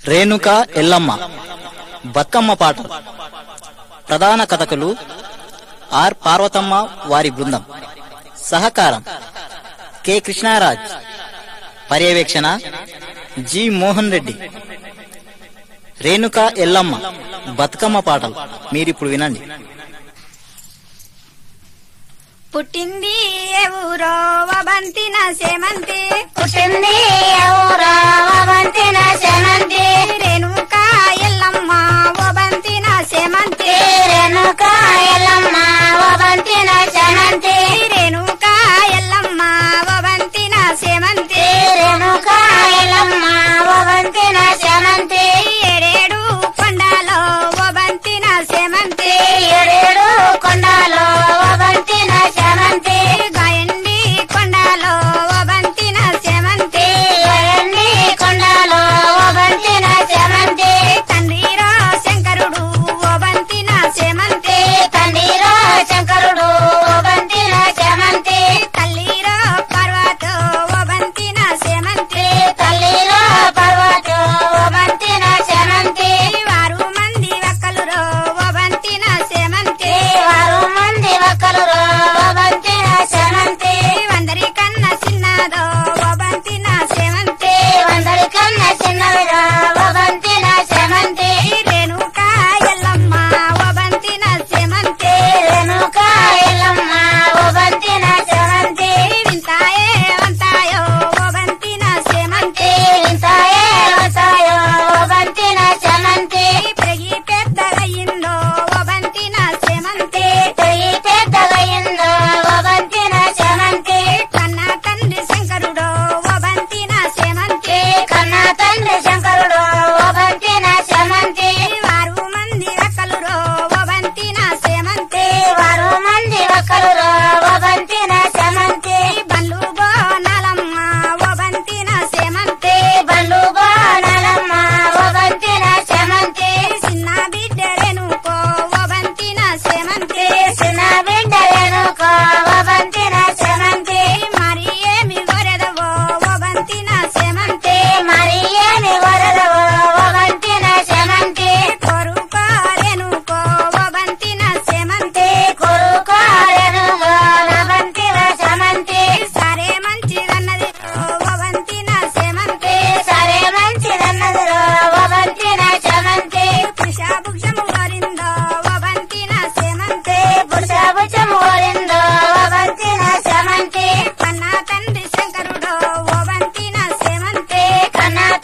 రేణుక ఎల్లమ్మ బతుకమ్మ పాట ప్రధాన కథకులు ఆర్ పార్వతమ్మ వారి బృందం సహకారం కె కృష్ణారాజ్ పర్యవేక్షణ జి మోహన్ రెడ్డి రేణుక ఎల్లమ్మ బతుకమ్మ పాటలు మీరిప్పుడు వినండి పుట్టింది ఎవరో వబంతిన సేమంతి పుట్టింది ఎవరో వంతిన శమంతి రేణుక ఎల్లమ్మ వబంతిన సేమంతి రేణుక ఎల్లమ్మ వంతిన శమంతి రేణుక ఎల్లమ్మ వబంతిన సేమంతి రేణుక ఎల్లమ్మ వంతిన శమంతి ఏడేడు కొండలో వబంతిన సేమంతి ఏడేడు కొండలో వంతిన శమంతి గాయండి కొండలో వబంతిన సేమంతి ఎన్ని కొండలో వంతిన శమంతి తండ్రిరో శంకరుడు వబంతిన సేమంతి తండ్రిలో శంకరుడు వంతిన శమంతి తల్లిరో పర్వతో వబంతిన సేమంతి తల్లిలో పర్వత వంతిన శమంతి వారు మంది వక్కలురో వబంతిన సేమంతి వారు మంది ఒకరు వంతిన శమంతి వందరి కన్న చిన్నదో వబంతిన సేమంతి వందరి కన్న చిన్నవిగా వంతిన శమంతి రేణుక ఎల్లమ్మ వబంతిన సేమంతి రేణుక ఎల్లమ్మ వంతిన శమంతి వింతాయే వంతాయో వబంతిన సేమంతి ఇంతాయే వసాయో వంతిన శమంతి పెరిగి పెద్దగయిందో వబంతిన సేమంతి పెరిగి పెద్దగయిందో వంతిన శమంతి కన్న తండ్రి శంకరుడో వబంతిన సేమంతి కన్న తండ్రి శంకరుడు వంతిన శమంతి వారు మంది వక్కలురో వబంతిన సేమంతి వారు మంది ఒకరు వంతిన శమంతి బండ్లు బోనాలమ్మ వబంతిన సేమంతి బండ్లు బాణలమ్మ వంతిన శమంతి చిన్న బిడ్డ రేణుకో వబంతిన సేమంతి చిన్న బిడ్డలనుకో వంతిన శమంతి మరి ఏమి గొరెదవో వబంతిన సేమంతి మరి ఏమి వరదవో వంతిన శమంతి కొరుకో రేణుకో వబంతిన సేమంతి కొరుకోరెనుగో వంతిన శమంతి సరే మంచిదన్నది వబంతిన సేమంతి సరే మంచిదన్నదిరో వంతిన శమంతి పురుషాభుక్షము వరిందో వబంతిన సేమంతి పురుషభుజము ఓరిందో వంతిన శమంతి కన్నా తండ్రి శంకరుడో వబంతిన సేమంతి కన్న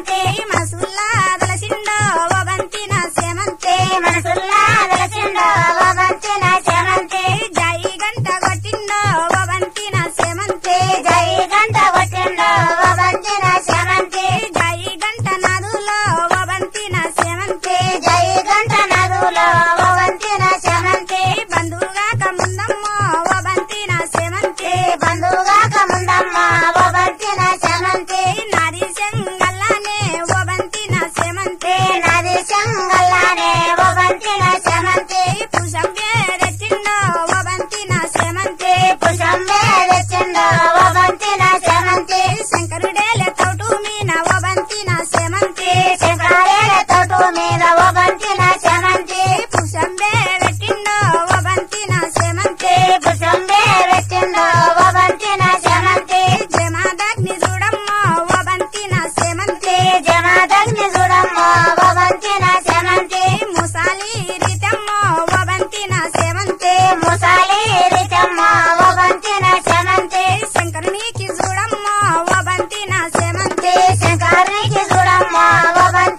చేమంతి మనసుల్లా దలసిండో ఓ బంతిన సేమంతే మనసుల్లా వెలసిండో ఓ బంతిన చేమంతి జై గంట కొట్టిండో ఓ బంతిన సేమంతే జై గంట కొట్టిండో ఓ బంతిన చేమంతి జై గంట నదులో ఓ బంతిన సేమంతే జై గంట నదులో ఓ బంతిన చేమంతి బంధువుగాక ముందమ్మో ఓ బంతిన సేమంతే బంధువుగాక ముందమ్మ ఓ బంతిన చేమంతి నాది చెంగల్లానే ఓ బంతిన సేమంతే నది చెంగల్లానే ఓ బంతిన చేమంతి పుషం వేరెట్టిండో ఓ బంతిన సేమంతే పుషంబే తెచ్చిండో ఓ బంతిన చేమంతి శంకరుడేలే తౌటు మీన ఓ బంతిన సేమంతే శంకరాల తోటు మీద ఓ బంతిన చేమంతి పుషం వేరెట్టిండో ఓ బంతిన సేమంతే పుషంబే పెట్టిండో ఓ బంతిన చేమంతి జమాదగ్ని చూడమ్మో ఓ బంతిన సేమంతే జమాదగ్ని చూడమ్మ ఓ బంతిన చేమంతి ముసాలి రీతమ్మో ఓ బంతిన సేమంతే ముసాలి రిచమ్మ ఓ బంతిన చేమంతి శంకరునికి చూడమ్మో ఓ బంతిన సేమంతే శంకరునికి చూడమ్మ ఓ బంతిన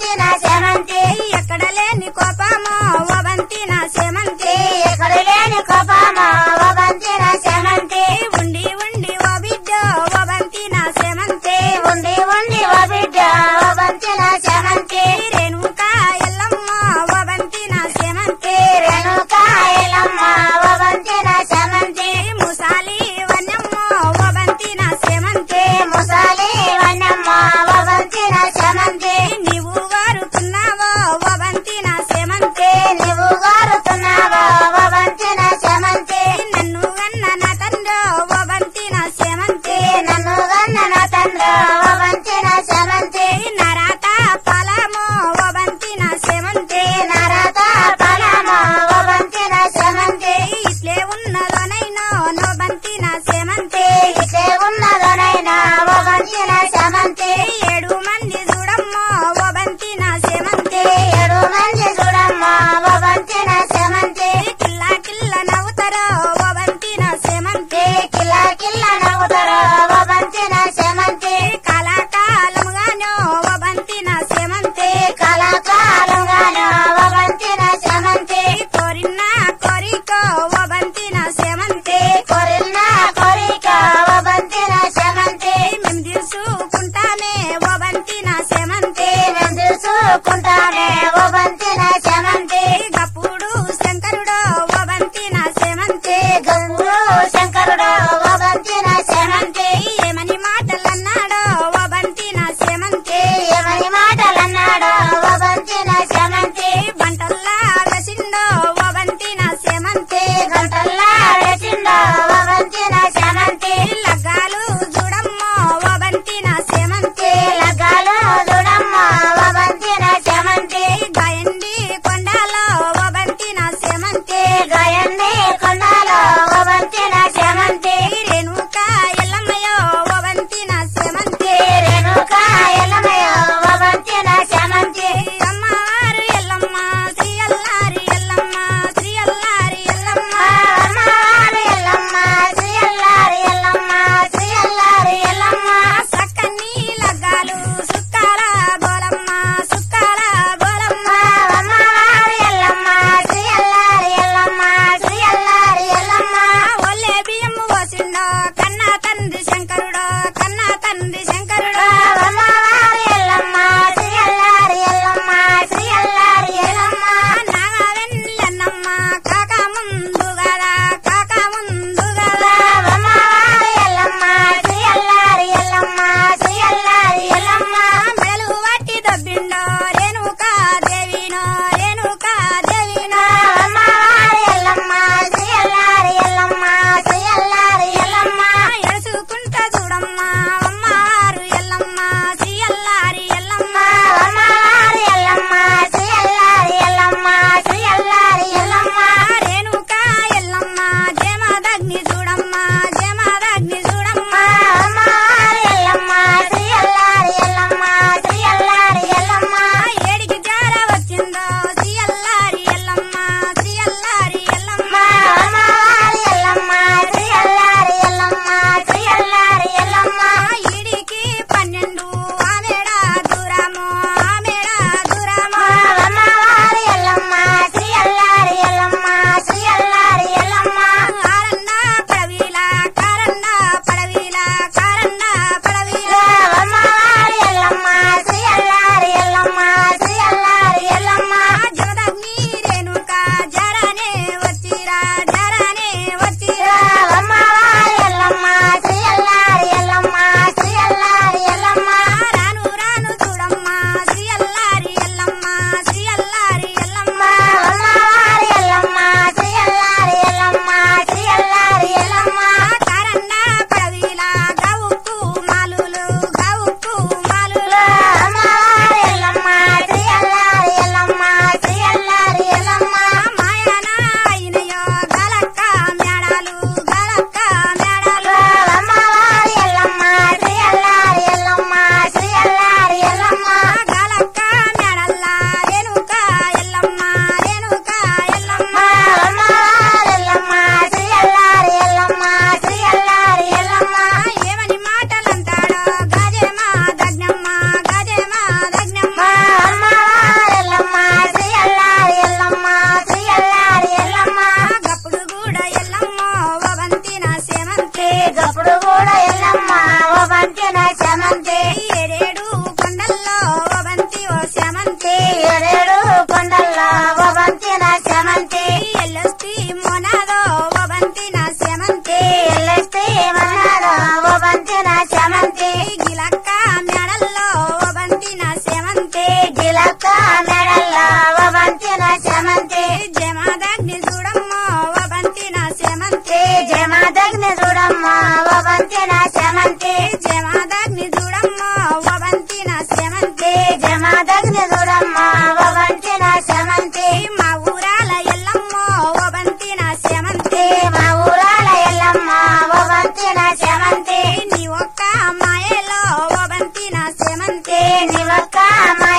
కామాయ